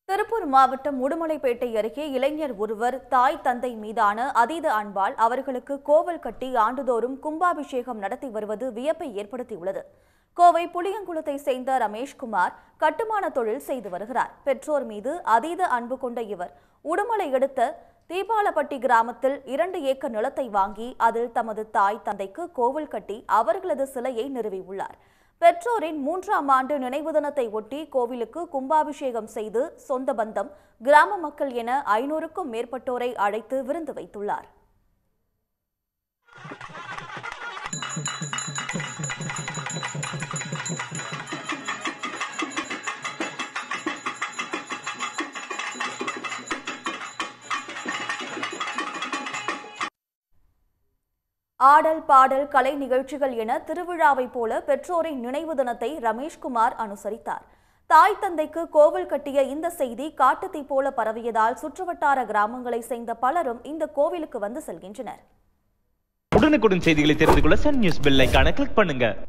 திருப்பூர் மாவட்டம் உடுமலைப்பேட்டை அருகே இளைஞர் ஒருவர் தாய் தந்தை மீதான அதீத அன்பால் அவர்களுக்கு கோவில் கட்டி ஆண்டுதோறும் கும்பாபிஷேகம் நடத்தி வருவது வியப்பை ஏற்படுத்தியுள்ளது கோவை புளியங்குளத்தை சேர்ந்த ரமேஷ்குமார் கட்டுமான தொழில் செய்து வருகிறார் பெற்றோர் மீது அதீத அன்பு கொண்ட இவர் உடுமலை எடுத்த தீபாலப்பட்டி கிராமத்தில் இரண்டு ஏக்கர் நிலத்தை வாங்கி அதில் தமது தாய் தந்தைக்கு கோவில் கட்டி அவர்களது சிலையை நிறுவியுள்ளார் பெற்றோரின் மூன்றாம் ஆண்டு நினைவு தினத்தை ஒட்டி கோவிலுக்கு கும்பாபிஷேகம் செய்து சொந்த பந்தம் கிராம மக்கள் என ஐநூறுக்கும் மேற்பட்டோரை அழைத்து விருந்து வைத்துள்ளார் ஆடல் பாடல் கலை நிகழ்ச்சிகள் என திருவிழாவைப் போல பெற்றோரின் நினைவு தினத்தை ரமேஷ்குமார் அனுசரித்தார் தாய் தந்தைக்கு கோவில் கட்டிய இந்த செய்தி காட்டுத்தீ போல பரவியதால் சுற்றுவட்டார கிராமங்களை சேர்ந்த பலரும் இந்த கோவிலுக்கு வந்து செல்கின்றனர் உடனுக்குடன் செய்திகளை தெரிந்து கொள்ள சன் நியூஸ் பெல் ஐகானை கிளிக் பண்ணுங்க